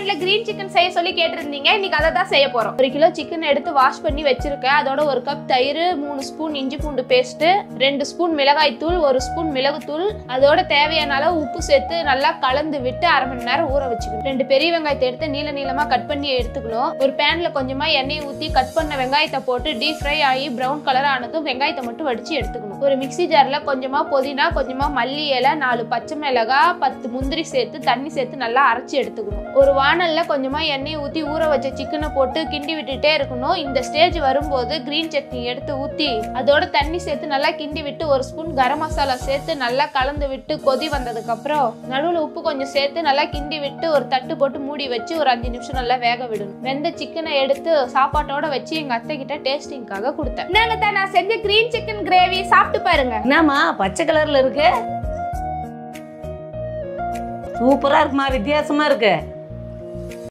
கமெண்ட்ல green chicken செய்ய சொல்லி கேட்டிருந்தீங்க இன்னைக்கு அதை தான் செய்ய போறோம் ஒரு கிலோ சிக்கன் எடுத்து வாஷ் பண்ணி வச்சிருக்கேன் அதோட ஒரு கப் தயிர் மூணு ஸ்பூன் இஞ்சி பூண்டு பேஸ்ட் ரெண்டு ஸ்பூன் மிளகாய் தூள் ஒரு ஸ்பூன் மிளகுத்தூள் அதோட தேவையான அளவு உப்பு சேர்த்து நல்லா கலந்து விட்டு அரை மணி நேரம் ஊற வச்சுக்கணும் ரெண்டு பெரிய வெங்காயத்தை எடுத்து நீள நீளமா கட் பண்ணி எடுத்துக்கணும் ஒரு பேன்ல கொஞ்சமா எண்ணெய் ஊத்தி கட் பண்ண வெங்காயத்தை போட்டு டீப் ஃப்ரை ஆகி பிரவுன் கலர் ஆனதும் வெங்காயத்தை மட்டும் வடிச்சு எடுத்துக்கணும் ஒரு மிக்ஸி ஜார்ல கொஞ்சமா புதினா கொஞ்சமா மல்லி இலை நாலு பச்சை மிளகாய் பத்து முந்திரி சேர்த்து தண்ணி சேர்த்து நல்லா அரைச்சி எடுத்துக்கணும் ஒரு வானல்ல கொஞ்சமா எண்ணெய் ஊத்தி ஊற வச்ச சிக்கனை போட்டு கிண்டி விட்டுட்டே இருக்கணும் இந்த ஸ்டேஜ் வரும்போது கிரீன் சட்னி எடுத்து ஊத்தி அதோட தண்ணி சேர்த்து நல்லா கிண்டி விட்டு ஒரு ஸ்பூன் கரம் மசாலா சேர்த்து நல்லா கலந்து விட்டு கொதி வந்ததுக்கு அப்புறம் நடுவுல உப்பு கொஞ்சம் சேர்த்து நல்லா கிண்டி விட்டு ஒரு தட்டு போட்டு மூடி வச்சு ஒரு அஞ்சு நிமிஷம் நல்லா வேக விடணும் வெந்த சிக்கனை எடுத்து சாப்பாட்டோட வச்சு எங்க அத்தை கிட்ட டேஸ்டிங்காக கொடுத்தேன் இந்தாங்க தான் நான் செஞ்ச கிரீன் சிக்கன் கிரேவி சாப்பிட்டு பாருங்க என்னம்மா பச்சை கலர்ல இருக்கு சூப்பரா இருக்குமா வித்தியாசமா இருக்கு